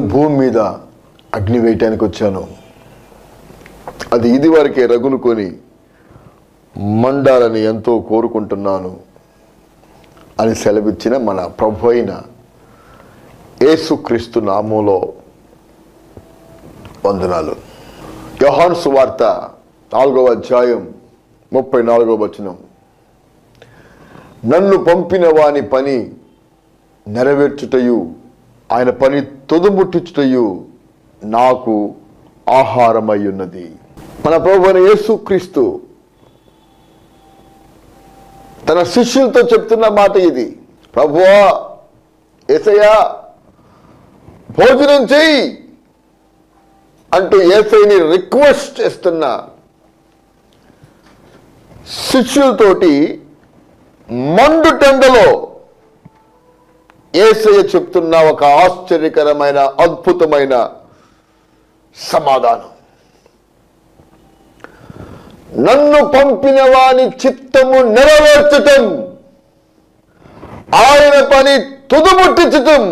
భూమి మీద అగ్ని వేయటానికి వచ్చాను అది ఇది వరకే రగులుకొని మండాలని ఎంతో కోరుకుంటున్నాను అని సెలవిచ్చిన మన ప్రభు అయిన యేసుక్రీస్తు నామంలో వందనాలు యోహాను సువార్త నాలుగవ అధ్యాయం ముప్పై నాలుగవ వచనం నన్ను పంపిన వాని పని నెరవేర్చుటయు ఆయన పని తుదుముట్టించుటయు నాకు ఆహారమై ఉన్నది మన ప్రభు అయిన యేసుక్రీస్తు తన శిష్యులతో చెప్తున్న మాట ఇది ప్రభువా ఏసయ్యా భోజనం చేయి అంటూ ఏసైని రిక్వెస్ట్ చేస్తున్న శిష్యులతోటి మండు టెండలో ఏసయ్య చెప్తున్న ఒక ఆశ్చర్యకరమైన అద్భుతమైన సమాధానం నన్ను పంపిన వాని చిత్తము నెరవేర్చటం ఆయన పని తుదుముట్టించటం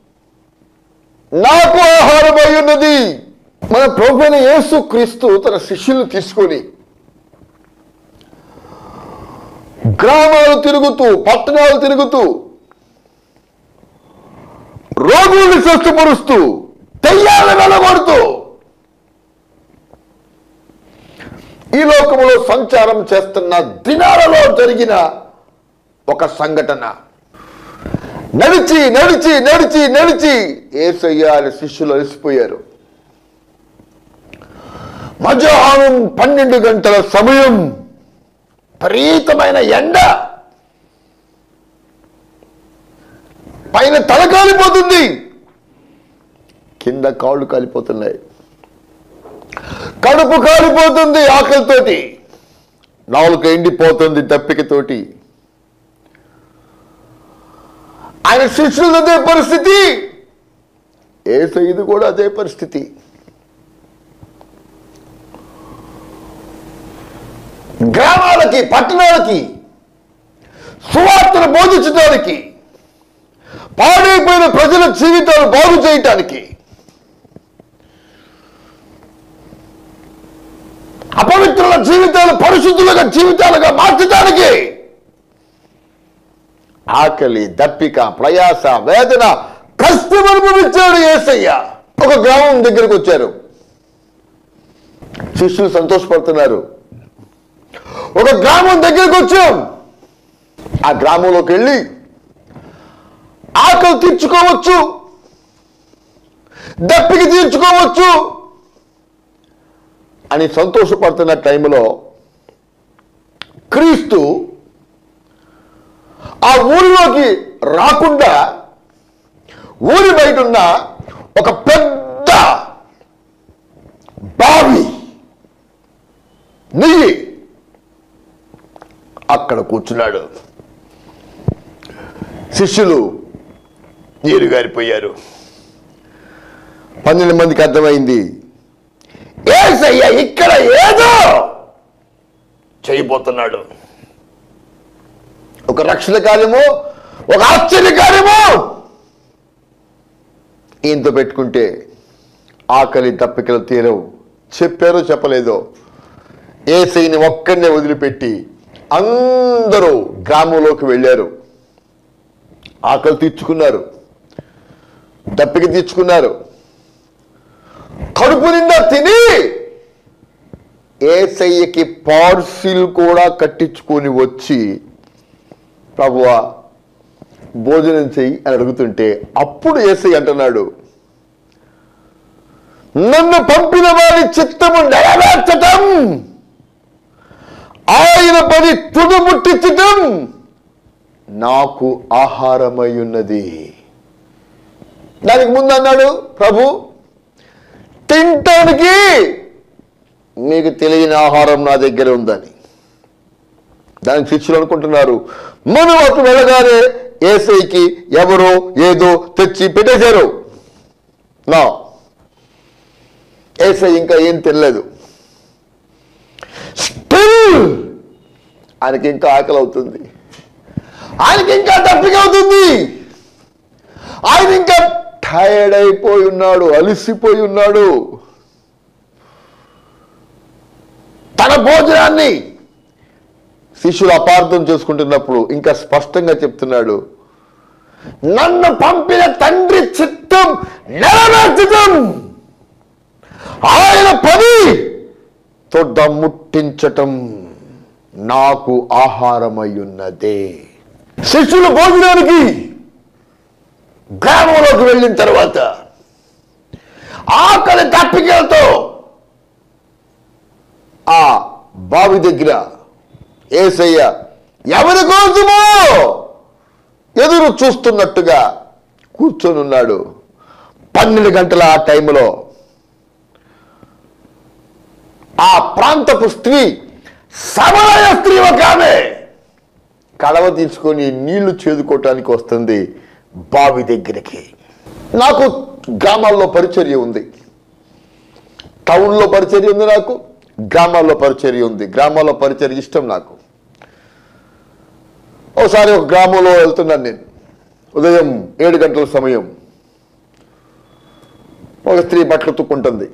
నాకు ఆహారమై ఉన్నది మన ప్రభుని యేసు క్రీస్తు తన శిష్యులు తీసుకొని గ్రామాలు తిరుగుతూ పట్టణాలు తిరుగుతూ రోగుల్ని స్వస్థపరుస్తూ దెయ్యాలను వెళ్ళగొడుతూ ఈ లోకములో సంచారం చేస్తున్న దినాలలో జరిగిన ఒక సంఘటన నడిచి నడిచి నడిచి నడిచి ఏసయ్య అని శిష్యులు అలసిపోయారు మధ్యాహ్నం పన్నెండు గంటల సమయం విపరీతమైన ఎండ పైన తల కాలిపోతుంది కింద కాళ్ళు కాలిపోతున్నాయి కడుపు కాలిపోతుంది ఆకలితోటి నాలుక ఎండిపోతుంది దప్పికతోటి ఆయన శిష్యులు అదే పరిస్థితి ఏసైదు కూడా అదే పరిస్థితి గ్రామాలకి పట్టణాలకి సువార్తను బోధించడానికి పాడైపోయిన ప్రజల జీవితాలు బాగు చేయటానికి అపవిత్రుల జీవితాలు పరిశుద్ధులుగా జీవితాలుగా మార్చడానికి ఆకలి దప్పిక ప్రయాస వేదన కష్టం అనుభవించాడు ఏసయ్య ఒక గ్రామం దగ్గరకు వచ్చారు శిష్యులు సంతోషపడుతున్నారు ఒక గ్రామం దగ్గరకు వచ్చాం ఆ గ్రామంలోకి వెళ్ళి ఆకలి తీర్చుకోవచ్చు దప్పికి తీర్చుకోవచ్చు అని సంతోషపడుతున్న టైంలో క్రీస్తు ఆ ఊరిలోకి రాకుండా ఊరి బయట ఉన్న ఒక పెద్ద బావి నెయ్యి అక్కడ కూర్చున్నాడు శిష్యులు నీరు గారిపోయారు పన్నెండు మందికి అర్థమైంది ఏసయ్య ఇక్కడ ఏదో చేయబోతున్నాడు ఒక రక్షణ కార్యము ఒక ఆశ్చర్య కార్యము ఈయనతో పెట్టుకుంటే ఆకలి తప్పికలు తీరవు చెప్పారో చెప్పలేదో ఏసైని ఒక్కడనే వదిలిపెట్టి అందరూ గ్రామంలోకి వెళ్ళారు ఆకలి తీర్చుకున్నారు దప్పిక తీర్చుకున్నారు కడుపు నిండా తిని ఏసయ్యకి పార్సిల్ కూడా కట్టించుకొని వచ్చి ప్రభువా భోజనం చెయ్యి అని అడుగుతుంటే అప్పుడు ఏసయ్య అంటున్నాడు నన్ను పంపిన వారి చిత్తము నెరవేర్చటం ఆయన పని తుడుముట్టించటం నాకు ఆహారమై ఉన్నది దానికి ముందు అన్నాడు ప్రభు తింటానికి మీకు తెలియని ఆహారం నా దగ్గర ఉందని దానికి శిష్యులు అనుకుంటున్నారు మనం అటు వెళ్ళగానే ఏసైకి ఎవరో ఏదో తెచ్చి పెట్టేశారు నా ఏసై ఇంకా ఏం తినలేదు స్టిల్ ఆయనకి ఇంకా ఆకలి అవుతుంది ఆయనకి ఇంకా దప్పిక అవుతుంది ఆయన ఇంకా టైర్డ్ అయిపోయి ఉన్నాడు అలిసిపోయి ఉన్నాడు తన భోజనాన్ని శిష్యులు అపార్థం చేసుకుంటున్నప్పుడు ఇంకా స్పష్టంగా చెప్తున్నాడు నన్ను పంపిన తండ్రి చిత్తం నెరవేర్చడం ఆయన పని తొడ్డ ముట్టించటం నాకు ఆహారమయ్యున్నదే శిష్యులు భోజనానికి గ్రామంలోకి వెళ్ళిన తర్వాత ఆకలి తప్పికలతో ఆ బావి దగ్గర ఏసయ్య ఎవరి కోసమో ఎదురు చూస్తున్నట్టుగా కూర్చొని ఉన్నాడు పన్నెండు గంటల ఆ టైంలో ఆ ప్రాంతపు స్త్రీ సమలయ స్త్రీ ఒక ఆమె కడవ తీసుకొని నీళ్లు చేదుకోవటానికి వస్తుంది బావి దగ్గరికి నాకు గ్రామాల్లో పరిచర్య ఉంది టౌన్లో పరిచర్య ఉంది నాకు గ్రామాల్లో పరిచర్య ఉంది గ్రామాల్లో పరిచర్య ఇష్టం నాకు ఒకసారి ఒక గ్రామంలో వెళ్తున్నాను నేను ఉదయం ఏడు గంటల సమయం ఒక స్త్రీ బట్టలు తుక్కుంటుంది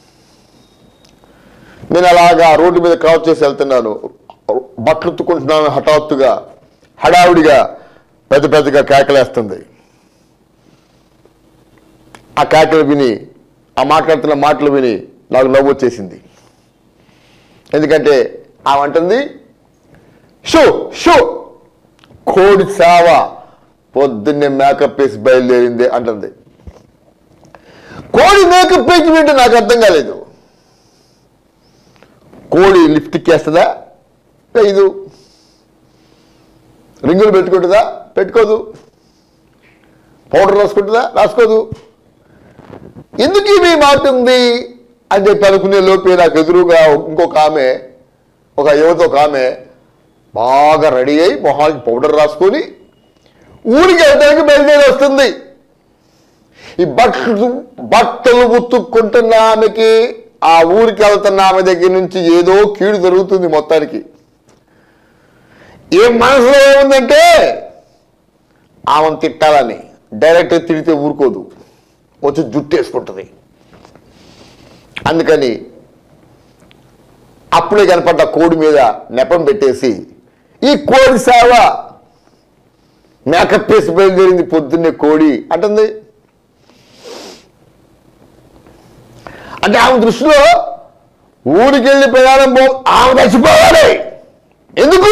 నేను అలాగా రోడ్డు మీద క్రాస్ చేసి వెళ్తున్నాను బట్టలు తుక్కుంటున్నాను హఠాత్తుగా హడావుడిగా పెద్ద పెద్దగా కేకలేస్తుంది ఆ కేకలు విని ఆ మాట్లాడుతున్న మాటలు విని నాకు నవ్వు వచ్చేసింది ఎందుకంటే ఆమె అంటుంది షో షో కోడి సావ పొద్దున్నే మేకప్ వేసి బయలుదేరింది అంటుంది కోడి మేకప్ వేసి వింటే నాకు అర్థం కాలేదు కోడి లిఫ్ట్కి వేస్తుందా వేయదు రింగులు పెట్టుకుంటుందా పెట్టుకోదు పౌడర్ రాసుకుంటుందా రాసుకోదు ఎందుకు ఈ మాట ఉంది అని చెప్పి అనుకునే లోపే నాకు ఎదురుగా ఇంకొక ఆమె ఒక యువత ఒక ఆమె బాగా రెడీ అయి మొహానికి పౌడర్ రాసుకొని ఊరికి వెళ్ళడానికి బయలుదేరి వస్తుంది ఈ బట్టలు బట్టలు ఉతుక్కుంటున్న ఆమెకి ఆ ఊరికి వెళ్తున్న ఆమె దగ్గర నుంచి ఏదో కీడు జరుగుతుంది మొత్తానికి ఏం మనసులో ఏముందంటే ఆమెను తిట్టాలని డైరెక్ట్ తిడితే ఊరుకోదు వచ్చి జుట్టేసుకుంటుంది అందుకని అప్పుడే కనపడ్డ కోడి మీద నెపం పెట్టేసి ఈ కోడి సేవ మేకప్ వేసి బయలుదేరింది పొద్దున్నే కోడి అంటుంది అంటే ఆమె దృష్టిలో ఊరికెళ్ళి ప్రయాణం పో ఆమె చచ్చిపోవాలి ఎందుకు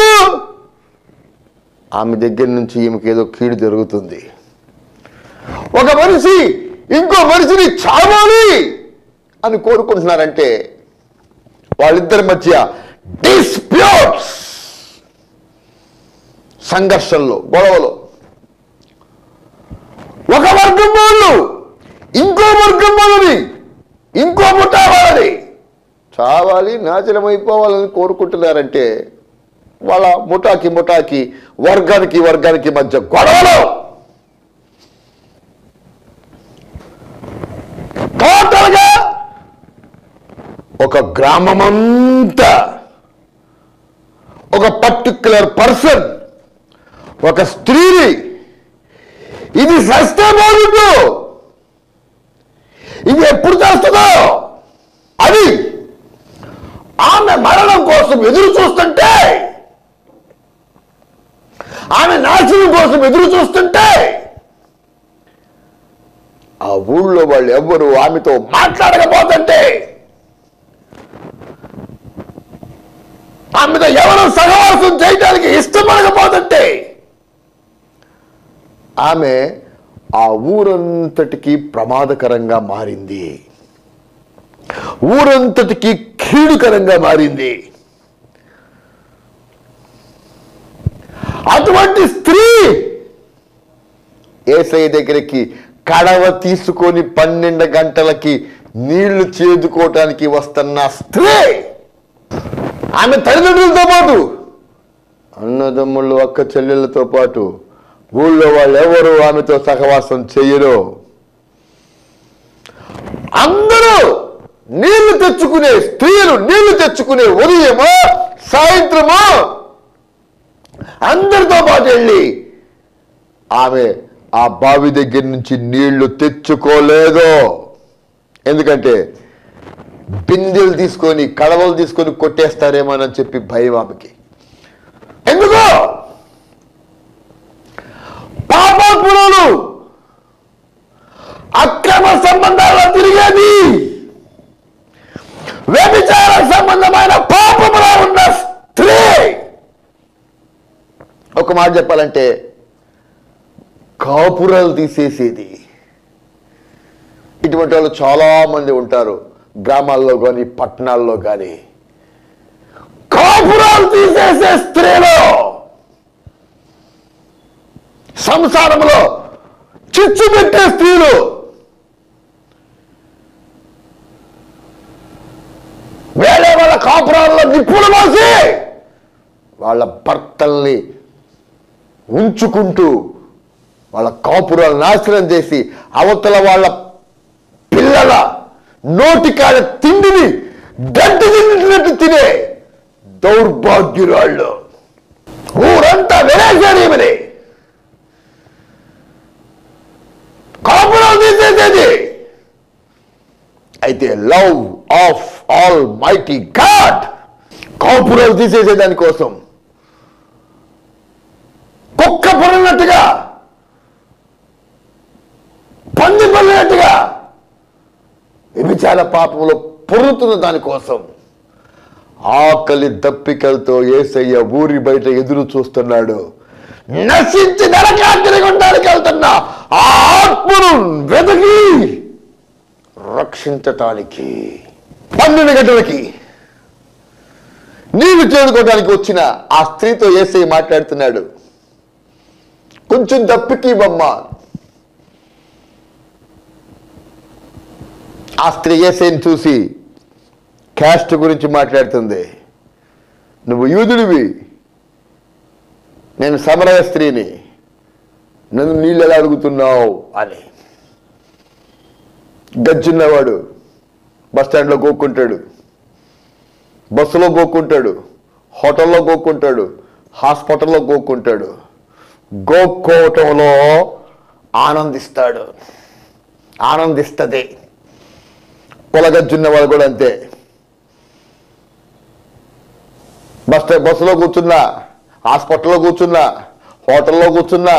ఆమె దగ్గర నుంచి ఈమెకి ఏదో కీడు జరుగుతుంది ఒక మనిషి ఇంకో మనిషిని చావాలి అని కోరుకుంటున్నారంటే వాళ్ళిద్దరి మధ్య డిస్ప్యూట్స్ సంఘర్షణలో గొడవలు ఒక వర్గం వాళ్ళు ఇంకో వర్గం వాళ్ళని ఇంకో ముఠా వాళ్ళని చావాలి నాశనమైపోవాలని కోరుకుంటున్నారంటే వాళ్ళ ముఠాకి ముఠాకి వర్గానికి వర్గానికి మధ్య గొడవలు టోటల్గా ఒక గ్రామమంతా ఒక పర్టిక్యులర్ పర్సన్ ఒక స్త్రీని ఇది సస్తే బాగుండు ఇది ఎప్పుడు చేస్తుందో అది ఆమె మరణం కోసం ఎదురు చూస్తుంటే ఆమె నాశనం కోసం ఎదురు చూస్తుంటే ఆ ఊళ్ళో వాళ్ళు ఎవ్వరు ఆమెతో మాట్లాడకపోతుంటే ఆమెతో ఎవరు సహవాసం చేయడానికి ఇష్టపడకపోతుంటే ఆమె ఆ ఊరంతటికి ప్రమాదకరంగా మారింది ఊరంతటికి కీడుకరంగా మారింది అటువంటి స్త్రీ ఏసఐ దగ్గరికి కడవ తీసుకొని పన్నెండు గంటలకి నీళ్లు చేదుకోవటానికి వస్తున్న స్త్రీ ఆమె తల్లిదండ్రులతో పాటు అన్నదమ్ముళ్ళు అక్క చెల్లెళ్ళతో పాటు ఊళ్ళో వాళ్ళు ఎవరు ఆమెతో సహవాసం చెయ్యరు అందరూ నీళ్లు తెచ్చుకునే స్త్రీలు నీళ్లు తెచ్చుకునే ఉదయమో సాయంత్రమో అందరితో పాటు వెళ్ళి ఆమె ఆ బావి దగ్గర నుంచి నీళ్లు తెచ్చుకోలేదు ఎందుకంటే బిందెలు తీసుకొని కడవలు తీసుకొని కొట్టేస్తారేమోనని చెప్పి భయం ఆమెకి ఎందుకు పాపాత్ములు అక్రమ సంబంధాల్లో తిరిగేది వ్యభిచార సంబంధమైన పాపములో ఉన్న స్త్రీ ఒక మాట చెప్పాలంటే కాపురాలు తీసేసేది ఇటువంటి వాళ్ళు చాలా మంది ఉంటారు గ్రామాల్లో కానీ పట్టణాల్లో కానీ కాపురాలు తీసేసే స్త్రీలు సంసారంలో చిచ్చు పెట్టే స్త్రీలు వేరే వాళ్ళ కాపురాల్లో నిప్పులు మోసి వాళ్ళ భర్తల్ని ఉంచుకుంటూ వాళ్ళ కాపురాలు నాశనం చేసి అవతల వాళ్ళ పిల్లల నోటికాడ తిండిని గడ్డి తింటున్నట్టు తినే దౌర్భాగ్యురాళ్ళు ఊరంతా వినేశారు ఈమెని కాపురాలు తీసేసేది అయితే love of almighty God కాపురాలు తీసేసే దానికోసం కుక్క పడినట్టుగా పంది పడినట్టుగా విభిచార పాపంలో పొరుతున్న దానికోసం ఆకలి దప్పికలతో ఏసయ్య ఊరి బయట ఎదురు చూస్తున్నాడు నశించి నరకాగ్ని గుండానికి వెళ్తున్నా ఆ ఆత్మను వెతికి రక్షించటానికి పన్నెండు గంటలకి నీళ్లు చేరుకోవడానికి వచ్చిన ఆ స్త్రీతో ఏసై మాట్లాడుతున్నాడు కొంచెం దప్పికి బొమ్మ ఆ స్త్రీ ఏసైని చూసి క్యాస్ట్ గురించి మాట్లాడుతుంది నువ్వు యూదుడివి నేను సమరయ స్త్రీని నన్ను నీళ్ళు ఎలా అడుగుతున్నావు అని గజ్జున్నవాడు బస్ స్టాండ్లో గోక్కుంటాడు బస్సులో గోక్కుంటాడు హోటల్లో గోక్కుంటాడు హాస్పిటల్లో గోక్కుంటాడు గోక్కోవటంలో ఆనందిస్తాడు ఆనందిస్తుంది కులగజ్జున్న వాళ్ళు కూడా అంతే బస్ స్టా- బస్సులో కూర్చున్నా హాస్పిటల్లో కూర్చున్నా హోటల్లో కూర్చున్నా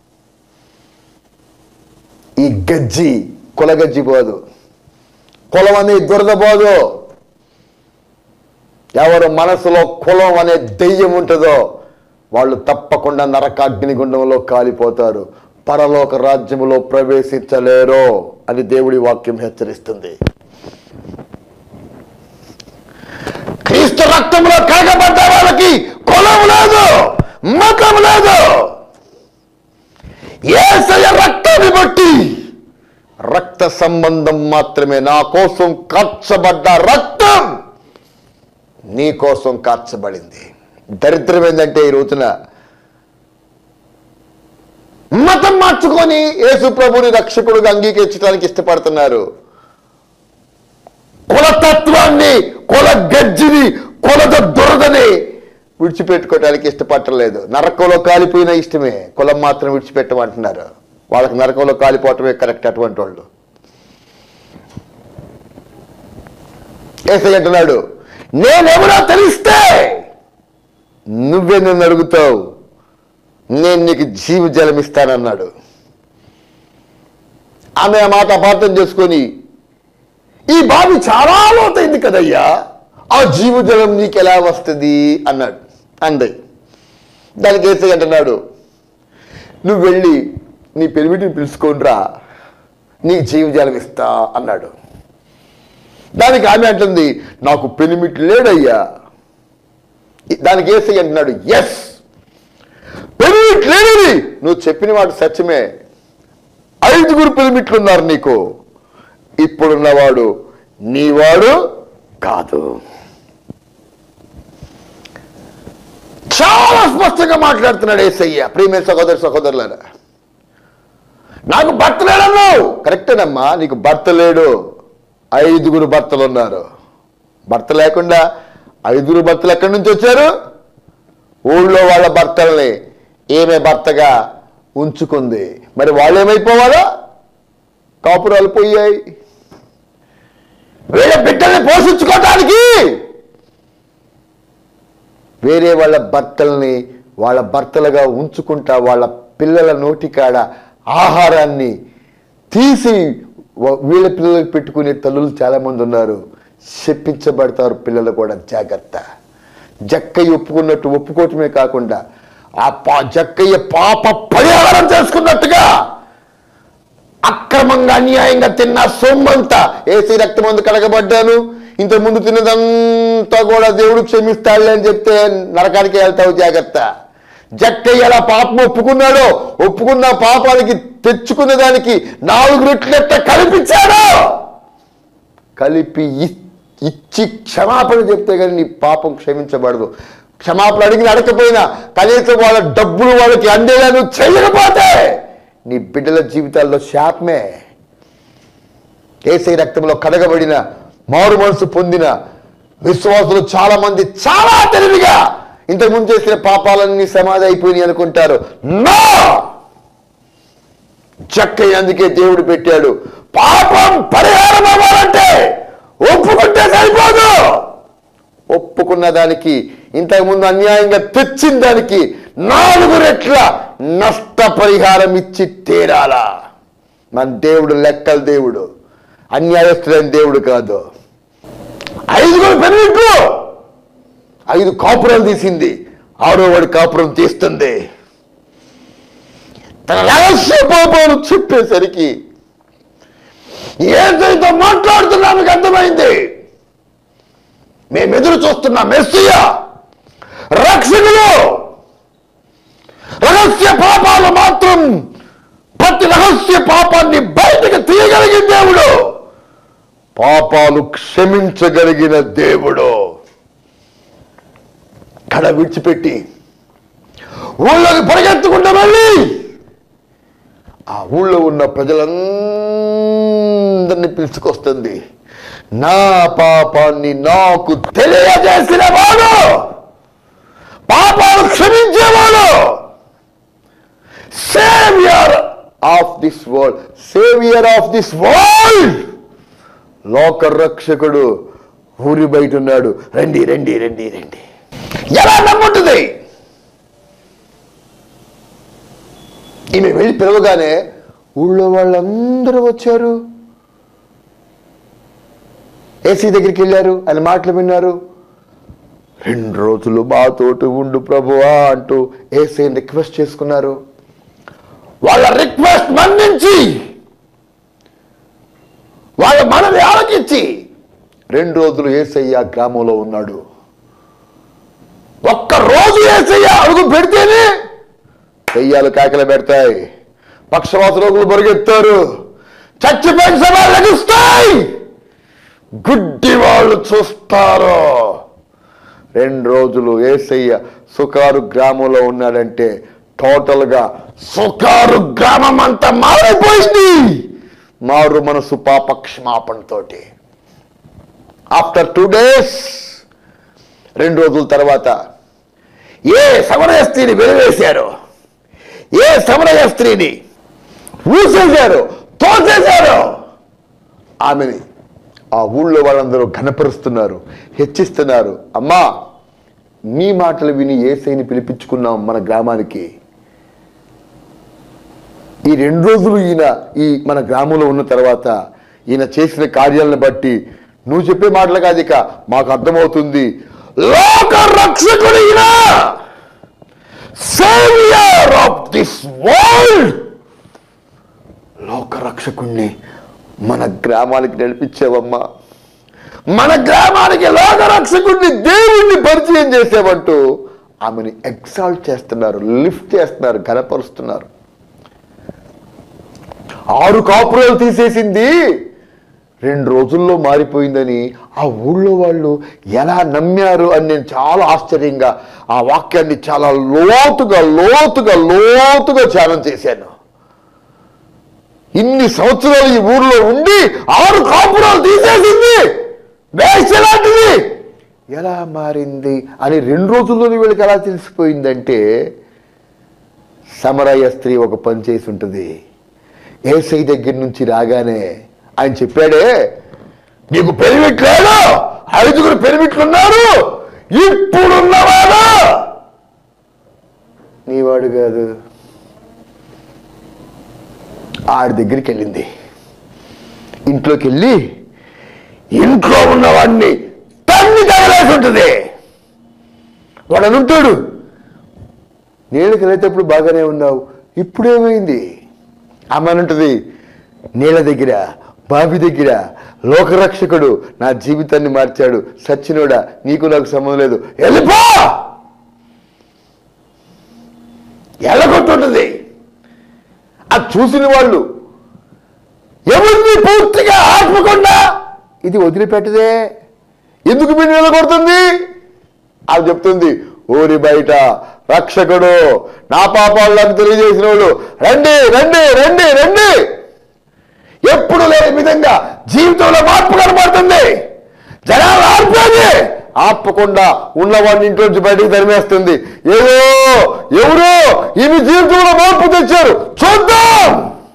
ఈ గజ్జి కులగజ్జి పోదు కులం అనే దురద పోదు ఎవరు మనసులో కులం అనే దెయ్యం ఉంటుందో వాళ్ళు తప్పకుండా నరకాగ్ని గుండంలో కాలిపోతారు పరలోక రాజ్యములో ప్రవేశించలేరు అని దేవుడి వాక్యం హెచ్చరిస్తుంది క్రీస్తు రక్తంలో కడగబడ్డ వాళ్ళకి కులం లేదు మతం లేదు ఏసయ రక్తాన్ని బట్టి రక్త సంబంధం మాత్రమే నా కోసం కార్చబడ్డ రక్తం నీ కోసం కార్చబడింది దరిద్రం ఏంటంటే ఈ రోజున మతం మార్చుకొని యేసు ప్రభుని రక్షకుడుగా అంగీకరించడానికి ఇష్టపడుతున్నారు కులతత్వాన్ని కుల గజ్జిని కులద దురదని విడిచిపెట్టుకోవడానికి ఇష్టపడలేదు నరకంలో కాలిపోయినా ఇష్టమే కులం మాత్రం విడిచిపెట్టమంటున్నారు వాళ్ళకి నరకంలో కాలిపోవటమే కరెక్ట్ అటువంటి వాళ్ళు ఏసై అంటున్నాడు నేనెవరో తెలిస్తే నువ్వే నన్ను అడుగుతావు నేను నీకు జీవ జలం ఇస్తానన్నాడు ఆమె ఆ మాట అపార్థం చేసుకొని ఈ బావి చాలా లోతైంది కదయ్యా ఆ జీవజలం నీకు ఎలా వస్తుంది అన్నాడు అంది దానికి ఏసై అంటున్నాడు నువ్వు వెళ్ళి నీ పెరిమిటిని పిలుచుకోనరా నీ జీవజలం ఇస్తా అన్నాడు దానికి ఆమె అంటుంది నాకు పెనిమిటి లేడయ్యా దానికి ఏసై అంటున్నాడు ఎస్ పెనిమిటి లేడని నువ్వు చెప్పిన మాట సత్యమే ఐదుగురు పెనిమిట్లు ఉన్నారు నీకు ఇప్పుడున్నవాడు నీవాడు కాదు చాలా స్పష్టంగా మాట్లాడుతున్నాడు ఏసయ్య ప్రియమైన సహోదరు సహోదరులారా నాకు భర్త లేడన్నావు కరెక్టేనమ్మా నీకు భర్త లేడు ఐదుగురు భర్తలు ఉన్నారు భర్త లేకుండా ఐదుగురు భర్తలు ఎక్కడి నుంచి వచ్చారు ఊళ్ళో వాళ్ళ భర్తల్ని ఈమె భర్తగా ఉంచుకుంది మరి వాళ్ళు ఏమైపోవాలా కాపురాలు పోయాయి వీళ్ళ బిడ్డల్ని పోషించుకోవటానికి వేరే వాళ్ళ భర్తల్ని వాళ్ళ భర్తలుగా ఉంచుకుంటా వాళ్ళ పిల్లల నోటికాడ ఆహారాన్ని తీసి వ- వీళ్ళ పిల్లలకు పెట్టుకునే తల్లులు చాలామంది ఉన్నారు శప్పించబడతారు పిల్లలు కూడా జాగ్రత్త జక్కయ్య ఒప్పుకున్నట్టు ఒప్పుకోవటమే కాకుండా ఆ పా జక్కయ్య పాప పరిహారం చేసుకున్నట్టుగా అక్రమంగా అన్యాయంగా తిన్న సొమ్మంతా ఏసీ రక్తమందు కడగబడ్డాను ఇంత ముందు తిన్నదంతా కూడా దేవుడు క్షమిస్తాడులే అని చెప్తే నరకానికి వెళ్తావు జాగ్రత్త జక్కయ్య ఎలా పాపం ఒప్పుకున్నాడో ఒప్పుకున్న పాపానికి తెచ్చుకున్న దానికి నాలుగు రెట్లెట్ట కల్పించాడు కలిపి ఇ- ఇచ్చి క్షమాపణ చెప్తే కానీ నీ పాపం క్షమించబడదు క్షమాపణ అడిగిన అడగకపోయినా కనీసం వాళ్ళ డబ్బులు వాళ్ళకి అందేలా నువ్వు చేయకపోతే నీ బిడ్డల జీవితాల్లో శాపమే ఏసై రక్తంలో కడగబడిన మారు మనసు పొందిన విశ్వాసులు చాలా మంది చాలా తెలివిగా ఇంతకుముందు చేసిన పాపాలన్నీ సమాధి అయిపోయినాయి అనుకుంటారు నో చక్కయ్య అందుకే దేవుడు పెట్టాడు పాపం పరిహారం అవ్వాలంటే ఒప్పుకుంటే సరిపోదు ఒప్పుకున్న దానికి ఇంతకుముందు అన్యాయంగా తెచ్చిన దానికి నాలుగు రెట్ల నష్టపరిహారం ఇచ్చి తీరాలా మన దేవుడు లెక్కల దేవుడు అన్యాయస్తుడైన దేవుడు కాదు ఐదుగురు పెరిగిట్లు ఐదు కాపురాలు తీసింది ఆరో వాడి కాపురం తీస్తుంది తన రహస్య పాపాలు చెప్పేసరికి ఏదైతే మాట్లాడుతున్నా మీకు అర్థమైంది మేము ఎదురు చూస్తున్న మెస్సియా రక్షకులు రహస్య పాపాలు మాత్రం ప్రతి రహస్య పాపాన్ని బయటకు తీయగలిగిన దేవుడు పాపాలు క్షమించగలిగిన దేవుడు కడ విడిచిపెట్టి ఊళ్ళోకి పరిగెత్తుకుంటూ వెళ్ళి ఆ ఊళ్ళో ఉన్న ప్రజలందరినీ పిలుచుకొస్తుంది నా పాపాన్ని నాకు తెలియజేసిన వాడు పాపాలు క్షమించేవాడు saviour of this world saviour of this world లోక రక్షకుడు ఊరి బయట ఉన్నాడు రండి రండి రండి రండి ఎలా నమ్ముంటుంది ఈమె వెళ్ళి పిలవగానే ఊళ్ళో వాళ్ళందరూ వచ్చారు ఏసీ దగ్గరికి వెళ్ళారు ఆయన మాటలు విన్నారు రెండు రోజులు మాతోటి ఉండు ప్రభువా అంటూ ఏసీని రిక్వెస్ట్ చేసుకున్నారు వాళ్ళ రిక్వెస్ట్ మన్నించి వాళ్ళ మనవి ఆలకించి రెండు రోజులు ఏసయ్య గ్రామంలో ఉన్నాడు ఒక్క రోజు ఏసయ్య అడుగు పెడితేనే దెయ్యాలు కాకలు పెడతాయి పక్షవాత రోగులు పరిగెత్తారు చచ్చిపోయిన సభలు లభిస్తాయి గుడ్డి వాళ్ళు చూస్తారు రెండు రోజులు ఏసయ్య సుకారు గ్రామంలో ఉన్నాడంటే టోటల్ గా సుకారు గ్రామం అంతా మారిపోయింది మారు మనసు పాప క్షమాపణతోటి ఆఫ్టర్ టూ డేస్ రెండు రోజుల తర్వాత ఏ సమరయ స్త్రీని వెలివేశారు ఏ సమరయ స్త్రీని ఊసేశారు తోసేశారు ఆమెని ఆ ఊళ్ళో వాళ్ళందరూ ఘనపరుస్తున్నారు హెచ్చిస్తున్నారు అమ్మా మీ మాటలు విని ఏసైని పిలిపించుకున్నాం మన గ్రామానికి ఈ రెండు రోజులు ఈయన ఈ మన గ్రామంలో ఉన్న తర్వాత ఈయన చేసిన కార్యాలను బట్టి నువ్వు చెప్పే మాటలు కాదు ఇక మాకు అర్థమవుతుంది లోక రక్షకుడు ఈయన సేవియర్ ఆఫ్ దిస్ వరల్డ్ లోక రక్షకుణ్ణి మన గ్రామానికి నడిపించావమ్మా మన గ్రామానికి లోక రక్షకుడిని దేవుణ్ణి పరిచయం చేసావంటూ ఆమెని ఎగ్జాల్ట్ చేస్తున్నారు లిఫ్ట్ చేస్తున్నారు ఘనపరుస్తున్నారు ఆరు కాపురాలు తీసేసింది రెండు రోజుల్లో మారిపోయిందని ఆ ఊళ్ళో వాళ్ళు ఎలా నమ్మారు అని నేను చాలా ఆశ్చర్యంగా ఆ వాక్యాన్ని చాలా లోతుగా లోతుగా లోతుగా ధ్యానం చేశాను ఇన్ని సంవత్సరాలు ఈ ఊర్లో ఉండి ఆరు కాపురాలు తీసేసింది వేసలాంటిది ఎలా మారింది అని రెండు రోజుల్లోనే వీళ్ళకి ఎలా తెలిసిపోయిందంటే సమరయ్య స్త్రీ ఒక పని చేసి ఉంటుంది ఏసై దగ్గర నుంచి రాగానే ఆయన చెప్పాడే నీకు పెరిమిట్ లేదు ఐదుగురు పెరిమిట్లు ఉన్నారు ఇప్పుడున్నవాడు నీవాడు కాదు ఆడి దగ్గరికి వెళ్ళింది ఇంట్లోకి వెళ్ళి ఇంట్లో ఉన్నవాడిని తన్ని తగలేసి ఉంటుంది వాడు అని ఉంటాడు నీళ్ళకి వెళ్ళేటప్పుడు బాగానే ఉన్నావు ఇప్పుడేమైంది ఆమె అని ఉంటుంది నీళ్ళ దగ్గర బావి దగ్గర లోకరక్షకుడు నా జీవితాన్ని మార్చాడు సచ్చినోడా నీకు నాకు సంబంధం లేదు వెళ్ళిపో ఎల్లగొట్టుంటుంది అది చూసిన వాళ్ళు ఎవరిని పూర్తిగా ఆత్మకుండా ఇది వదిలిపెట్టదే ఎందుకు మీరు నిలబడుతుంది అది చెప్తుంది ఊరి బయట రక్షకుడు నా పాపాలు నాకు తెలియజేసిన వాళ్ళు రండి రండి రండి రండి ఎప్పుడు లేని విధంగా జీవితంలో మార్పు కనబడుతుంది జనాలు ఆర్పేది ఆపకుండా ఉన్నవాడిని ఇంట్లోంచి బయటికి తరిమేస్తుంది ఏదో ఎవరో ఈమె జీవితంలో మార్పు తెచ్చారు చూద్దాం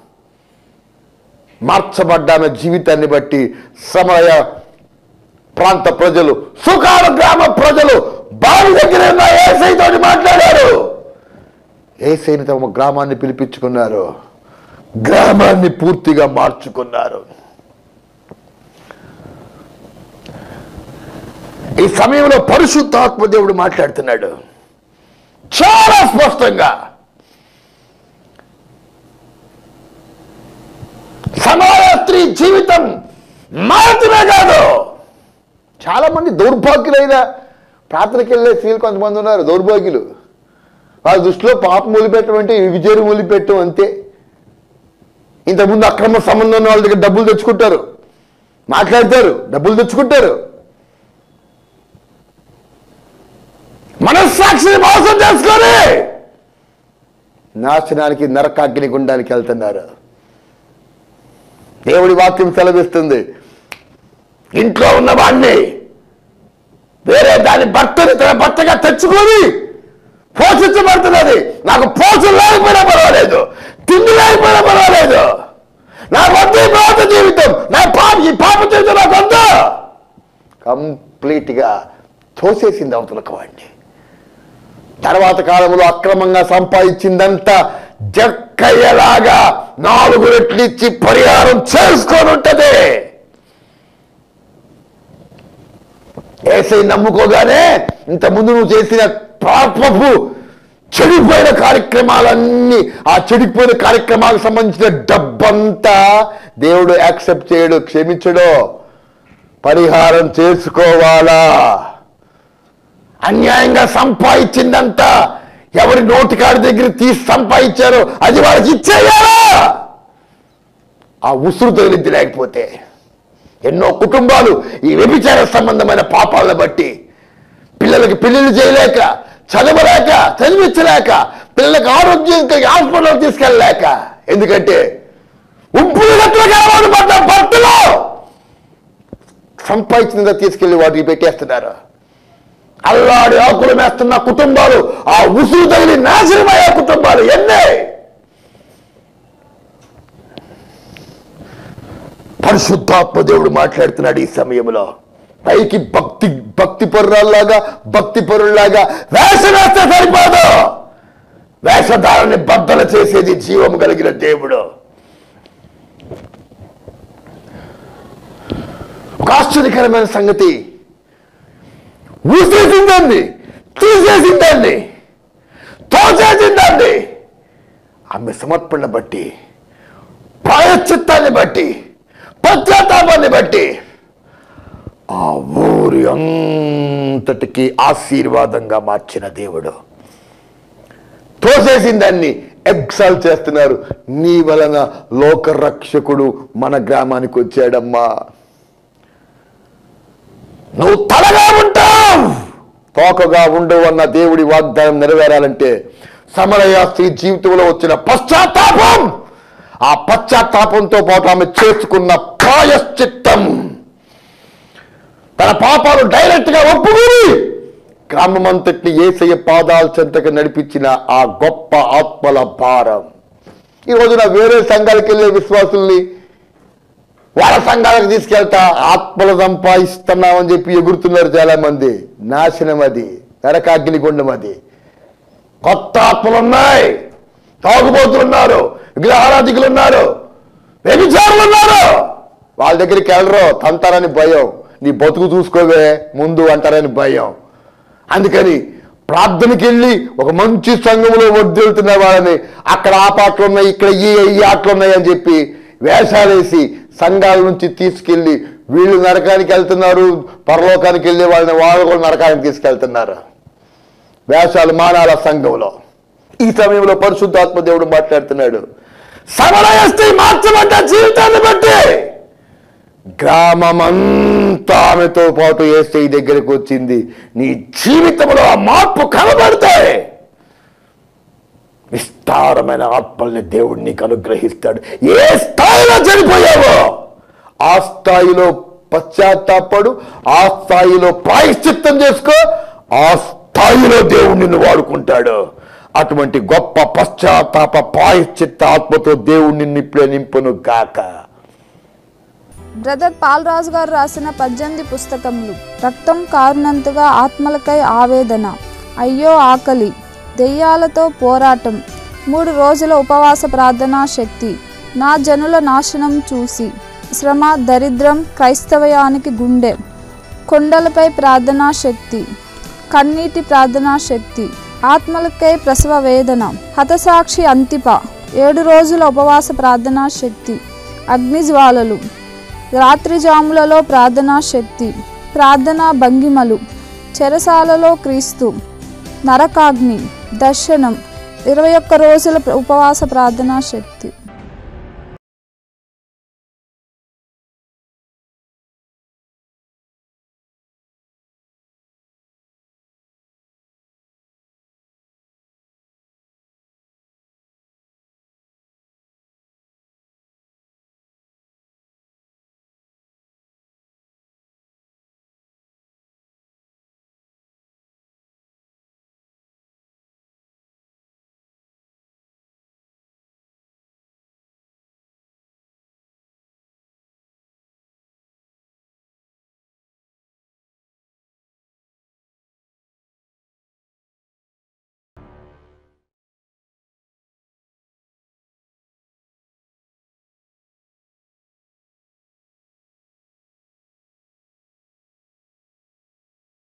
మార్చబడ్డాన జీవితాన్ని బట్టి సమయ ప్రాంత ప్రజలు సుఖాల గ్రామ ప్రజలు బావి దగ్గర ఉన్న ఏసైతో మాట్లాడారు ఏసైని తమ గ్రామాన్ని పిలిపించుకున్నారు గ్రామాన్ని పూర్తిగా మార్చుకున్నారు ఈ సమయంలో పరిశుద్ధాత్మ దేవుడు మాట్లాడుతున్నాడు చాలా స్పష్టంగా సమాన స్త్రీ జీవితం మారుతుమే కాదు చాలా మంది దౌర్భాగ్యులైన ప్రార్థనకి వెళ్ళే స్త్రీలు కొంతమంది ఉన్నారు దౌర్భాగ్యులు వాళ్ళ దృష్టిలో పాపం మొలిపెట్టడం అంటే విజయం మొలిపెట్టడం అంతే ఇంతకుముందు అక్రమ సంబంధం ఉన్న వాళ్ళ దగ్గర డబ్బులు తెచ్చుకుంటారు మాట్లాడతారు డబ్బులు తెచ్చుకుంటారు మనస్సాక్షిని మోసం చేసుకొని నాశనానికి నరకాగ్ని గుండానికి వెళ్తున్నారు దేవుడి వాక్యం సెలవిస్తుంది ఇంట్లో ఉన్న వాడిని వేరే దాని భర్తని తన భర్తగా తెచ్చుకొని పోషించబడుతున్నది నాకు పోషణ లేకపోయినా పర్వాలేదు తిండి లేకపోయినా పర్వాలేదు నా వద్ద ఈ పాప జీవితం నా పాప ఈ పాప జీవితం నాకు వద్దు కంప్లీట్ గా తోసేసింది అవతలకు వాడిని తర్వాత కాలంలో అక్రమంగా సంపాదించిందంతా జక్కయ్యలాగా నాలుగు రెట్లు ఇచ్చి పరిహారం చేసుకొని ఉంటది ఏసై నమ్ముకోగానే ఇంత ముందు నువ్వు చేసిన పాపపు చెడిపోయిన కార్యక్రమాలన్నీ ఆ చెడిపోయిన కార్యక్రమాలకు సంబంధించిన డబ్బంతా దేవుడు యాక్సెప్ట్ చేయడు క్షమించడు పరిహారం చేసుకోవాలా అన్యాయంగా సంపాదించిందంతా ఎవరి నోటికాడి దగ్గర తీసి సంపాదించారో అది వాళ్ళకి ఇచ్చేయాలా ఆ ఉసురు తగిలింది లేకపోతే ఎన్నో కుటుంబాలు ఈ వ్యభిచార సంబంధమైన పాపాలను బట్టి పిల్లలకి పెళ్లిళ్ళు చేయలేక చదవలేక చదివించలేక పిల్లలకు ఆరోగ్యం హాస్పిటల్ తీసుకెళ్ళలేక ఎందుకంటే ఉప్పుడు గట్ల కావాలి పడ్డ భర్తలో సంపాదించినంత తీసుకెళ్లి వాటికి పెట్టేస్తున్నారు అల్లాడి ఆకులు వేస్తున్న కుటుంబాలు ఆ ఉసురు తగిలి నాశనమయ్యే కుటుంబాలు ఎన్నే పరిశుద్ధాత్మ దేవుడు మాట్లాడుతున్నాడు ఈ సమయంలో పైకి భక్తి భక్తి పరురాల్లాగా భక్తి పరుల్లాగా వేషం వేస్తే సరిపోదు వేషధారాన్ని బద్దల చేసేది జీవము కలిగిన దేవుడు ఒక ఆశ్చర్యకరమైన సంగతి ఊసేసిందండి తీసేసిందండి తోచేసిందండి ఆమె సమర్పణ బట్టి ప్రాయశ్చిత్తాన్ని బట్టి పశ్చాత్తాపాన్ని బట్టి ఆ ఊరి అంతటికి ఆశీర్వాదంగా మార్చిన దేవుడు తోసేసిన దాన్ని ఎగ్జాల్ చేస్తున్నారు నీ వలన లోకరక్షకుడు మన గ్రామానికి వచ్చాడమ్మా నువ్వు తలగా ఉంటావు తోకగా ఉండవు అన్న దేవుడి వాగ్దానం నెరవేరాలంటే సమరయాస్త్రి జీవితంలో వచ్చిన పశ్చాత్తాపం ఆ పశ్చాత్తాపంతో పాటు ఆమె చేసుకున్న ప్రాయశ్చిత్తం తన పాపాలు డైరెక్ట్ గా ఒప్పుకుని గ్రామమంతటిని ఏసయ్య పాదాల చెంతకు నడిపించిన ఆ గొప్ప ఆత్మల భారం ఈ రోజున వేరే సంఘాలకు వెళ్ళే విశ్వాసుల్ని వాళ్ళ సంఘాలకు తీసుకెళ్తా ఆత్మలు సంపాదిస్తున్నామని చెప్పి ఎగురుతున్నారు చాలా మంది నాశనం అది నరకాగ్నిగుండం అది కొత్త ఆత్మలు ఉన్నాయి తాగుబోతులు ఉన్నారు విగ్రహారాధికులు ఉన్నారు వ్యభిచారులు ఉన్నారు వాళ్ళ దగ్గరికి వెళ్ళరు తంతారని భయం నీ బతుకు చూసుకోవే ముందు అంటారని భయం అందుకని ప్రార్థనకి వెళ్ళి ఒక మంచి సంఘంలో వడ్డెళ్తున్న వాళ్ళని అక్కడ ఆ పాటలు ఉన్నాయి ఇక్కడ ఈ ఈ ఆటలు ఉన్నాయి అని చెప్పి వేషాలేసి సంఘాల నుంచి తీసుకెళ్ళి వీళ్ళు నరకానికి వెళ్తున్నారు పరలోకానికి వెళ్ళే వాళ్ళని వాళ్ళు కూడా నరకానికి తీసుకెళ్తున్నారు వేషాలు మానాల సంఘంలో ఈ సమయంలో పరిశుద్ధాత్మ దేవుడు మాట్లాడుతున్నాడు సమరయస్తే మార్చబడ్డ జీవితాన్ని బట్టి గ్రామమంతా ఆమెతో పాటు వేస్తే ఈ దగ్గరికి వచ్చింది నీ జీవితంలో ఆ మార్పు కనబడితే విస్తారమైన ఆత్మల్ని దేవుడు నీకు అనుగ్రహిస్తాడు ఏ స్థాయిలో చనిపోయావో ఆ స్థాయిలో పశ్చాత్తాపడు ఆ స్థాయిలో ప్రాయశ్చిత్తం చేసుకో ఆ స్థాయిలో దేవుడు నిన్ను వాడుకుంటాడు అటువంటి గొప్ప పశ్చాత్తాప ప్రాయశ్చిత్త ఆత్మతో దేవుడు నిన్ను ఇప్పుడే నింపును గాక బ్రదర్ పాల్రాజు గారు రాసిన పద్దెనిమిది పుస్తకములు రక్తం కారునంతగా ఆత్మలకై ఆవేదన అయ్యో ఆకలి దెయ్యాలతో పోరాటం మూడు రోజుల ఉపవాస ప్రార్థనా శక్తి నా జనుల నాశనం చూసి శ్రమ దరిద్రం క్రైస్తవయానికి గుండె కొండలపై ప్రార్థనా శక్తి కన్నీటి ప్రార్థనా శక్తి ఆత్మలకై ప్రసవ వేదన హతసాక్షి అంతిప ఏడు రోజుల ఉపవాస ప్రార్థనా శక్తి అగ్నిజ్వాలలు రాత్రి జాములలో ప్రార్థనా శక్తి ప్రార్థనా భంగిమలు చెరసాలలో క్రీస్తు నరకాగ్ని దర్శనం ఇరవై ఒక్క రోజుల ఉపవాస ప్రార్థనా శక్తి